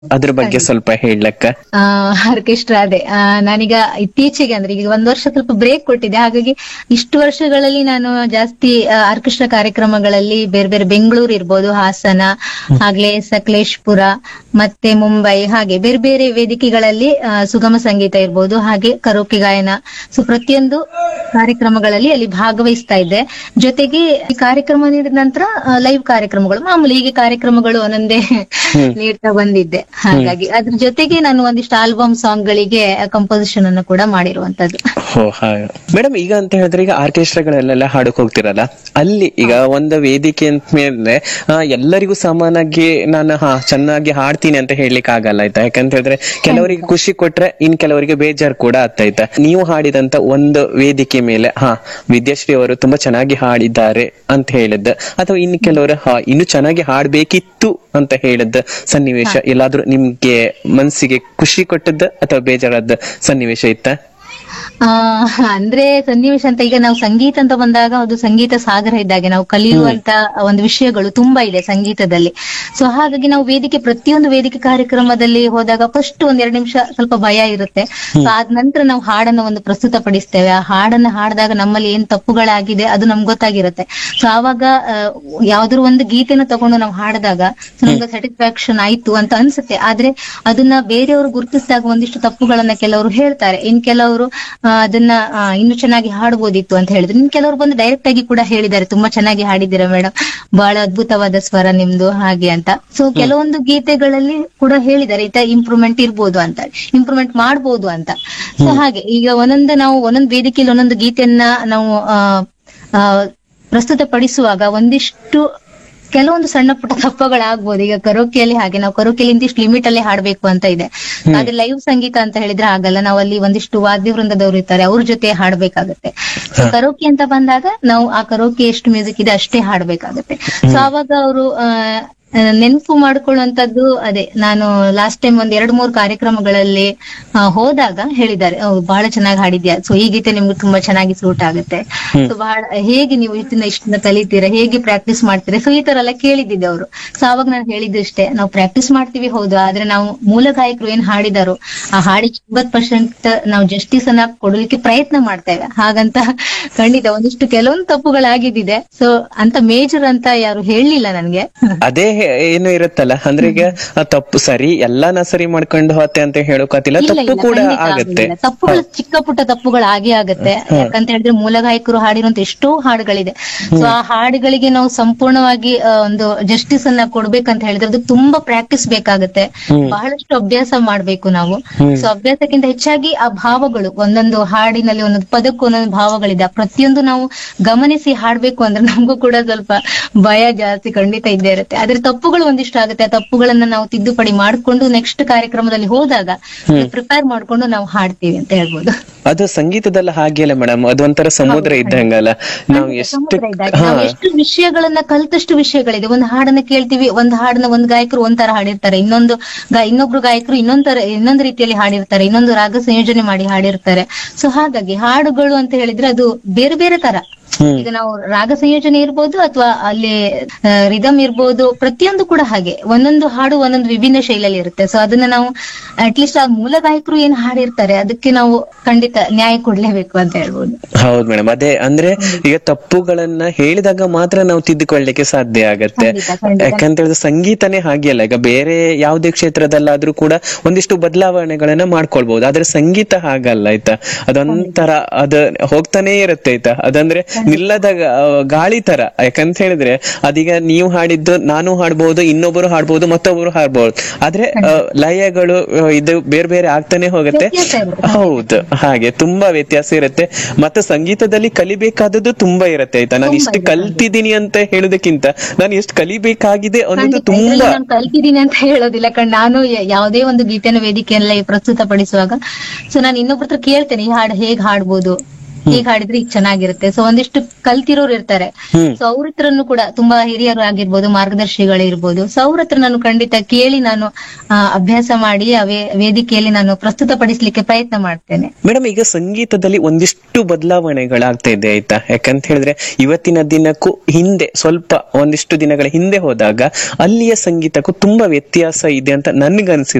ಅದ್ರ ಬಗ್ಗೆ ಸ್ವಲ್ಪ ಹೇಳಕ್ಕ ಆರ್ಕೆಸ್ಟ್ರಾ ಅದೇ ಆ, ನಾನೀಗ ಇತ್ತೀಚೆಗೆ ಅಂದ್ರೆ ಈಗ ಒಂದ್ ವರ್ಷ ಸ್ವಲ್ಪ ಬ್ರೇಕ್ ಕೊಟ್ಟಿದ್ದೆ ಹಾಗಾಗಿ ಇಷ್ಟು ವರ್ಷಗಳಲ್ಲಿ ನಾನು ಜಾಸ್ತಿ ಆರ್ಕೆಸ್ಟ್ರಾ ಕಾರ್ಯಕ್ರಮಗಳಲ್ಲಿ ಬೇರೆ ಬೇರೆ ಬೆಂಗಳೂರು ಇರ್ಬೋದು ಹಾಸನ ಹಾಗೆ ಸಕಲೇಶ್ಪುರ ಮತ್ತೆ ಮುಂಬೈ ಹಾಗೆ ಬೇರೆ ಬೇರೆ ವೇದಿಕೆಗಳಲ್ಲಿ ಆ, ಸುಗಮ ಸಂಗೀತ ಇರ್ಬೋದು ಹಾಗೆ ಕರೋಕೆ ಗಾಯನ ಸೊ ಪ್ರತಿಯೊಂದು ಕಾರ್ಯಕ್ರಮಗಳಲ್ಲಿ ಅಲ್ಲಿ ಭಾಗವಹಿಸ್ತಾ ಇದ್ದೆ ಜೊತೆಗೆ ಈ ಕಾರ್ಯಕ್ರಮ ನೀಡಿದ ನಂತರ ಲೈವ್ ಕಾರ್ಯಕ್ರಮಗಳು ಮಾಮೂಲಿ ಹೀಗೆ ಕಾರ್ಯಕ್ರಮಗಳು ಒಂದೊಂದೇ ನೀಡ್ತಾ ಬಂದಿದ್ದೆ ಹಾಗಾಗಿ ಅದ್ರ ಜೊತೆಗೆ ನಾನು ಒಂದಿಷ್ಟು ಆಲ್ಬಮ್ ಸಾಂಗ್ ಗಳಿಗೆ ಕಂಪೋಸಿಷನ್ ಅನ್ನು ಕೂಡ ಮಾಡಿರುವಂತದ್ದು ಹೋ ಹಾಗೆ ಮೇಡಮ್ ಈಗ ಅಂತ ಹೇಳಿದ್ರೆ ಈಗ ಆರ್ಕೆಸ್ಟ್ರಾಗಳಲ್ಲೆಲ್ಲ ಹಾಡಕ್ ಹೋಗ್ತಿರಲ್ಲ ಅಲ್ಲಿ ಈಗ ಒಂದು ವೇದಿಕೆ ಅಂತ ಮೇಲೆ ಆ, ಎಲ್ಲರಿಗೂ ಸಮಾನಾಗಿ ನಾನು ಹಾ ಚೆನ್ನಾಗಿ ಹಾಡ್ತೀನಿ ಅಂತ ಹೇಳಲಿಕ್ಕೆ ಆಗಲ್ಲ ಆಯ್ತಾ ಯಾಕಂತ ಹೇಳಿದ್ರೆ ಕೆಲವರಿಗೆ ಖುಷಿ ಕೊಟ್ರೆ ಇನ್ ಕೆಲವರಿಗೆ ಬೇಜಾರ್ ಕೂಡ ಆಗ್ತಾಯ್ತಾ ನೀವು ಹಾಡಿದಂತ ಒಂದು ವೇದಿಕೆ ಮೇಲೆ ಹಾ ವಿದ್ಯಾಶ್ರೀ ಅವರು ತುಂಬಾ ಚೆನ್ನಾಗಿ ಹಾಡಿದ್ದಾರೆ ಅಂತ ಹೇಳಿದ್ದ ಅಥವಾ ಇನ್ ಕೆಲವರು ಹಾ ಇನ್ನು ಚೆನ್ನಾಗಿ ಹಾಡ್ಬೇಕಿತ್ತು ಅಂತ ಹೇಳಿದ್ದ ಸನ್ನಿವೇಶ ಎಲ್ಲಾದ್ರೂ ನಿಮ್ಗೆ ಮನ್ಸಿಗೆ ಖುಷಿ ಕೊಟ್ಟದ್ದ ಅಥವಾ ಬೇಜಾರಾದ ಸನ್ನಿವೇಶ ಇತ್ತ ಆ ಅಂದ್ರೆ ಸನ್ನಿವೇಶ ಅಂತ ಈಗ ನಾವು ಸಂಗೀತ ಅಂತ ಬಂದಾಗ ಅದು ಸಂಗೀತ ಸಾಗರ ಇದ್ದಾಗೆ ನಾವು ಕಲಿಯುವಂತ ಒಂದು ವಿಷಯಗಳು ತುಂಬಾ ಇದೆ ಸಂಗೀತದಲ್ಲಿ ಸೊ ಹಾಗಾಗಿ ನಾವು ವೇದಿಕೆ ಪ್ರತಿಯೊಂದು ವೇದಿಕೆ ಕಾರ್ಯಕ್ರಮದಲ್ಲಿ ಹೋದಾಗ ಫಸ್ಟ್ ಒಂದ್ ಎರಡು ನಿಮಿಷ ಸ್ವಲ್ಪ ಭಯ ಇರುತ್ತೆ ಸೊ ಆದ ನಂತರ ನಾವು ಹಾಡನ್ನ ಒಂದು ಪ್ರಸ್ತುತ ಪಡಿಸ್ತೇವೆ ಆ ಹಾಡನ್ನ ಹಾಡಿದಾಗ ನಮ್ಮಲ್ಲಿ ಏನ್ ತಪ್ಪುಗಳಾಗಿದೆ ಅದು ನಮ್ಗೆ ಗೊತ್ತಾಗಿರುತ್ತೆ ಸೊ ಆವಾಗ ಆ, ಯಾವ್ದಾದ್ರು ಒಂದು ಗೀತೆನ ತಗೊಂಡು ನಾವು ಹಾಡಿದಾಗ so ನಮ್ಗೆ ಸ್ಯಾಟಿಸ್ಫ್ಯಾಕ್ಷನ್ ಆಯ್ತು ಅಂತ ಅನ್ಸುತ್ತೆ ಆದ್ರೆ ಅದನ್ನ ಬೇರೆಯವರು ಗುರುತಿಸಿದಾಗ ಒಂದಿಷ್ಟು ತಪ್ಪುಗಳನ್ನ ಕೆಲವರು ಹೇಳ್ತಾರೆ ಇನ್ ಕೆಲವರು ಆ, ಅದನ್ನ ಆ, ಇನ್ನು ಚೆನ್ನಾಗಿ ಹಾಡ್ಬೋದಿತ್ತು ಅಂತ ಹೇಳಿದ್ರು ಇನ್ ಕೆಲವರು ಬಂದು ಡೈರೆಕ್ಟ್ ಆಗಿ ಕೂಡ ಹೇಳಿದ್ದಾರೆ ತುಂಬಾ ಚೆನ್ನಾಗಿ ಹಾಡಿದ್ದೀರಾ ಮೇಡಮ್ ಬಹಳ ಅದ್ಭುತವಾದ ಸ್ವರ ನಿಮ್ದು ಹಾಗೆ ಅಂತ ಸೊ ಕೆಲವೊಂದು ಗೀತೆಗಳಲ್ಲಿ ಕೂಡ ಹೇಳಿದ್ದಾರೆ ಈತ ಇಂಪ್ರೂವ್ಮೆಂಟ್ ಇರ್ಬೋದು ಅಂತ ಇಂಪ್ರೂವ್ಮೆಂಟ್ ಮಾಡ್ಬೋದು ಅಂತ ಸೊ ಹಾಗೆ ಈಗ ಒಂದೊಂದು ನಾವು ಒಂದೊಂದು ವೇದಿಕೆಯಲ್ಲಿ ಒಂದೊಂದು ಗೀತೆಯನ್ನ ನಾವು ಆ, ಆ, ಪ್ರಸ್ತುತಪಡಿಸುವಾಗ ಒಂದಿಷ್ಟು ಕೆಲವೊಂದು ಸಣ್ಣ ಪುಟ್ಟ ತಪ್ಪುಗಳಾಗ್ಬೋದು ಈಗ ಕರೋಕಿಯಲ್ಲಿ ಹಾಗೆ ನಾವು ಕರೋಕಿಯಲ್ಲಿ ಇಂತಿಷ್ಟು ಲಿಮಿಟ್ ಅಲ್ಲಿ ಹಾಡ್ಬೇಕು ಅಂತ ಇದೆ ಆದ್ರೆ ಲೈವ್ ಸಂಗೀತ ಅಂತ ಹೇಳಿದ್ರೆ ಆಗಲ್ಲ ನಾವು ಅಲ್ಲಿ ಒಂದಿಷ್ಟು ವಾದ್ಯ ವೃಂದದವರು ಇರ್ತಾರೆ ಅವ್ರ ಜೊತೆ ಹಾಡ್ಬೇಕಾಗತ್ತೆ ಸೊ ಕರೋಕಿ ಅಂತ ಬಂದಾಗ ನಾವು ಆ ಕರೋಕಿ ಎಷ್ಟು ಮ್ಯೂಸಿಕ್ ಇದೆ ಅಷ್ಟೇ ಹಾಡ್ಬೇಕಾಗತ್ತೆ ಸೊ ಅವಾಗ ಅವರು ನೆನಪು ಮಾಡ್ಕೊಳ್ಳುವಂತದ್ದು ಅದೇ ನಾನು ಲಾಸ್ಟ್ ಟೈಮ್ ಒಂದ್ ಎರಡ್ ಮೂರು ಕಾರ್ಯಕ್ರಮಗಳಲ್ಲಿ ಆ, ಹೋದಾಗ ಹೇಳಿದ್ದಾರೆ "ಓ, ಬಹಳ ಚೆನ್ನಾಗಿ ಹಾಡಿದ್ಯಾ ಸೊ ಈ ಗೀತೆ ನಿಮ್ಗೆ ತುಂಬಾ ಚೆನ್ನಾಗಿ ಸೂಟ್ ಆಗುತ್ತೆ ಸೊ ಬಹಳ ಹೇಗೆ ನೀವು ಇಷ್ಟನ್ನ ಇಷ್ಟನ್ನ ಕಲಿತೀರಾ ಹೇಗೆ ಪ್ರಾಕ್ಟೀಸ್ ಮಾಡ್ತೀರಾ ಸೊ ಈ ತರ ಎಲ್ಲ ಕೇಳಿದ್ದಿದ್ದೆ ಅವರು ಸೊ ಅವಾಗ ನಾನು ಹೇಳಿದ್ದು ಇಷ್ಟೇ ನಾವು ಪ್ರಾಕ್ಟೀಸ್ ಮಾಡ್ತೀವಿ ಹೌದು ಆದ್ರೆ ನಾವು ಮೂಲ ಗಾಯಕರು ಏನ್ ಹಾಡಿದಾರೋ ಆ ಹಾಡಿಗೆ ಎಂಬತ್ ಪರ್ಸೆಂಟ್ ನಾವು ಜಸ್ಟಿಸ್ ಅನ್ನ ಕೊಡಲಿಕ್ಕೆ ಪ್ರಯತ್ನ ಮಾಡ್ತೇವೆ ಹಾಗಂತ ಖಂಡಿತ ಒಂದಿಷ್ಟು ಕೆಲವೊಂದು ತಪ್ಪುಗಳಾಗಿದ್ದಿದೆ ಸೊ ಅಂತ ಮೇಜರ್ ಅಂತ ಯಾರು ಹೇಳಲಿಲ್ಲ ನನ್ಗೆ ಅದೇ ಹೇ- ಏನು ಇರುತ್ತಲ್ಲ ಅಂದ್ರೆ ಈಗ ಆ ತಪ್ಪು ಸರಿ ಎಲ್ಲಾನ ಸರಿ ಮಾಡ್ಕೊಂಡು ಹೋತೆ ಅಂತ ಹೇಳೋಕಾತಿಲ್ಲ ಇಲ್ಲ, ತಪ್ಪು ಇಲ್ಲ, ಕೂಡ ಖಂಡಿತ ಆಗತ್ತೆ ಆಗುದಿಲ್ಲ. ತಪ್ಪುಗಳು ಚಿಕ್ಕ ಪುಟ್ಟ ತಪ್ಪುಗಳು ಆಗೇ ಆಗತ್ತೆ ಯಾಕಂತ ಹೇಳಿದ್ರೆ ಮೂಲ ಗಾಯಕರು ಹಾಡಿರುವಂತ ಎಷ್ಟೋ ಹಾಡುಗಳಿದೆ ಸೊ ಆ ಹಾಡುಗಳಿಗೆ ನಾವು ಸಂಪೂರ್ಣವಾಗಿ ಆ, ಒಂದು ಜಸ್ಟಿಸ್ ಅನ್ನ ಕೊಡ್ಬೇಕಂತ ಹೇಳಿದ್ರೆ ಅದು ತುಂಬಾ ಪ್ರಾಕ್ಟೀಸ್ ಬೇಕಾಗತ್ತೆ ಬಹಳಷ್ಟು ಅಭ್ಯಾಸ ಮಾಡ್ಬೇಕು ನಾವು ಸೊ ಅಭ್ಯಾಸಕ್ಕಿಂತ ಹೆಚ್ಚಾಗಿ ಆ ಭಾವಗಳು ಒಂದೊಂದು ಹಾಡಿನಲ್ಲಿ ಒಂದೊಂದು ಪದಕ್ಕೂ ಒಂದೊಂದು ಭಾವಗಳಿದೆ ಆ ಪ್ರತಿಯೊಂದು ನಾವು ಗಮನಿಸಿ ಹಾಡ್ಬೇಕು ಅಂದ್ರೆ ನಮಗೂ ಕೂಡ ಸ್ವಲ್ಪ ಭಯ ಜಾಸ್ತಿ ಖಂಡಿತ ಇದ್ದೇ ಇರುತ್ತೆ ಆದ್ರೆ ತಪ್ಪುಗಳು ಒಂದಿಷ್ಟು ಆಗುತ್ತೆ ಆ ತಪ್ಪುಗಳನ್ನ ನಾವು ತಿದ್ದುಪಡಿ ಮಾಡ್ಕೊಂಡು ನೆಕ್ಸ್ಟ್ ಕಾರ್ಯಕ್ರಮದಲ್ಲಿ ಹೋದಾಗ ಪ್ರಿಪೇರ್ ಮಾಡ್ಕೊಂಡು ನಾವು ಹಾಡ್ತೀವಿ ಅಂತ ಹೇಳ್ಬೋದು ಅದು ಸಂಗೀತದಲ್ಲ ಹಾಗೆ ಅಲ್ಲ ಮೇಡಮ್ ಅದೊಂಥರ ಸಮುದ್ರ ಇದ್ದಂಗಲ್ಲ ನಾವು ಎಷ್ಟು ಸಮುದ್ರ ಇದ್ದಾಗ ಹಾ ನಾವು ಎಷ್ಟು ವಿಷಯಗಳನ್ನ ಕಲ್ತಷ್ಟು ವಿಷಯಗಳಿದೆ ಒಂದು ಹಾಡನ್ನ ಕೇಳ್ತೀವಿ ಒಂದು ಹಾಡನ್ನ ಒಂದ್ ಗಾಯಕರು ಒಂದ್ ತರ ಹಾಡಿರ್ತಾರೆ ಇನ್ನೊಂದು ಗಾ- ಇನ್ನೊಬ್ರು ಗಾಯಕರು ಇನ್ನೊಂದ್ ತರ ಇನ್ನೊಂದು ರೀತಿಯಲ್ಲಿ ಹಾಡಿರ್ತಾರೆ ಇನ್ನೊಂದು ರಾಗ ಸಂಯೋಜನೆ ಮಾಡಿ ಹಾಡಿರ್ತಾರೆ ಸೊ ಹಾಗಾಗಿ ಹಾಡುಗಳು ಅಂತ ಹೇಳಿದ್ರೆ ಅದು ಬೇರೆ ಬೇರೆ ತರ ಈಗ ನಾವು ರಾಗ ಸಂಯೋಜನೆ ಇರ್ಬೋದು ಅಥವಾ ಅಲ್ಲಿ ರಿದಮ್ ಇರ್ಬೋದು ಪ್ರತಿಯೊಂದು ಕೂಡ ಹಾಗೆ ಒಂದೊಂದು ಹಾಡು ಒಂದೊಂದು ವಿಭಿನ್ನ ಶೈಲಿಯಲ್ಲಿ ಇರುತ್ತೆ ಸೊ ಅದನ್ನ ನಾವು ಅಟ್ಲೀಸ್ಟ್ ಆ ಮೂಲ ಗಾಯಕರು ಏನ್ ಹಾಡಿರ್ತಾರೆ ಅದಕ್ಕೆ ನಾವು ಖಂಡಿತ ನ್ಯಾಯ ಕೊಡ್ಲೇಬೇಕು ಅಂತ ಹೇಳ್ಬೋದು ಹೌದು ಮೇಡಮ್ ಅದೇ ಅಂದ್ರೆ ಈಗ ತಪ್ಪುಗಳನ್ನ ಹೇಳಿದಾಗ ಮಾತ್ರ ನಾವು ತಿದ್ದುಕೊಳ್ಳಿಕ್ಕೆ ಸಾಧ್ಯ ಆಗತ್ತೆ ಖಂಡಿತ, ಖಂಡಿತ. ಯಾಕಂತ ಹೇಳಿದ್ರೆ ಸಂಗೀತನೇ ಹಾಗೆ ಅಲ್ಲ ಈಗ ಬೇರೆ ಯಾವುದೇ ಕ್ಷೇತ್ರದಲ್ಲಾದ್ರೂ ಕೂಡ ಒಂದಿಷ್ಟು ಬದಲಾವಣೆಗಳನ್ನ ಮಾಡ್ಕೊಳ್ಬಹುದು ಆದ್ರೆ ಸಂಗೀತ ಹಾಗಲ್ಲ ಆಯ್ತಾ ಅದೊಂಥರ ಅದ ಹೋಗ್ತಾನೆ ಇರುತ್ತೆ ಆಯ್ತಾ ಅದಂದ್ರೆ ನಿಲ್ಲದ ಗ- ಗಾಳಿ ತರ ಯಾಕಂತ ಹೇಳಿದ್ರೆ ಅದೀಗ ನೀವು ಹಾಡಿದ್ದು ನಾನು ಹಾಡ್ಬಹುದು ಇನ್ನೊಬ್ಬರು ಹಾಡ್ಬಹುದು ಮತ್ತೊಬ್ಬರು ಹಾಡ್ಬಹುದು ಆದ್ರೆ ಆ, ಲಯಗಳು ಆ, ಇದು ಬೇರೆ ಬೇರೆ ಆಗ್ತಾನೆ ಹೋಗುತ್ತೆ ವ್ಯತ್ಯಾಸ ಇರುತ್ತೆ. ಹೌದು ಹಾಗೆ ತುಂಬಾ ವ್ಯತ್ಯಾಸ ಇರುತ್ತೆ ಮತ್ತೆ ಸಂಗೀತದಲ್ಲಿ ಕಲಿಬೇಕಾದದ್ದು ತುಂಬಾ ಇರುತ್ತೆ ಆಯ್ತಾ ನಾನು ಇಷ್ಟು ಕಲ್ತಿದ್ದೀನಿ ಅಂತ ಹೇಳೋದಕ್ಕಿಂತ ನಾನು ಎಷ್ಟು ಕಲಿಬೇಕಾಗಿದೆ ಅನ್ನೋದು ಖಂಡಿತ. ಇದ್ರಲ್ಲಿ ತುಂಬಾ ನಾನು ಕಲ್ತಿದ್ದೀನಿ ಅಂತ ಹೇಳೋದಿಲ್ಲ ಕಣ್ ನಾನು ಯ- ಯಾವುದೇ ಒಂದು ಗೀತೆನ ವೇದಿಕೆಯಲ್ಲಿ ಪ್ರಸ್ತುತ ಪಡಿಸುವಾಗ ಸೊ ನಾನು ಇನ್ನೊಬ್ರ ಹತ್ರ ಕೇಳ್ತೇನೆ ಈ ಹಾಡು ಹೇಗ್ ಹಾಡ್ಬೋದು ಹೀಗ್ ಹಾಡಿದ್ರೆ ಈಗ ಚೆನ್ನಾಗಿರುತ್ತೆ ಸೊ ಒಂದಿಷ್ಟು ಕಲ್ತಿರೋರು ಇರ್ತಾರೆ ಹ್ಮ್ ಸೊ ಅವ್ರ ಹತ್ರನು ಕೂಡ ತುಂಬಾ ಹಿರಿಯರು ಆಗಿರ್ಬೋದು ಮಾರ್ಗದರ್ಶಿಗಳಿರ್ಬೋದು ಸೊ ಅವ್ರ ಹತ್ರ ನಾನು ಖಂಡಿತ ಕೇಳಿ ನಾನು ಆ, ಅಭ್ಯಾಸ ಮಾಡಿ ಆ ವೇ- ವೇದಿಕೆಯಲ್ಲಿ ನಾನು ಪ್ರಸ್ತುತಪಡಿಸ್ಲಿಕ್ಕೆ ಪ್ರಯತ್ನ ಮಾಡ್ತೇನೆ ಮೇಡಮ್ ಈಗ ಸಂಗೀತದಲ್ಲಿ ಒಂದಿಷ್ಟು ಬದಲಾವಣೆಗಳಾಗ್ತಾ ಇದೆ ಆಯ್ತಾ ಯಾಕಂತ ಹೇಳಿದ್ರೆ ಇವತ್ತಿನ ದಿನಕ್ಕೂ ಹಿಂದೆ ಸ್ವಲ್ಪ ಒಂದಿಷ್ಟು ದಿನಗಳ ಹಿಂದೆ ಹೋದಾಗ ಅಲ್ಲಿಯ ಸಂಗೀತಕ್ಕೂ ತುಂಬಾ ವ್ಯತ್ಯಾಸ ಇದೆ ಅಂತ ನನ್ಗನ್ಸಿದೆ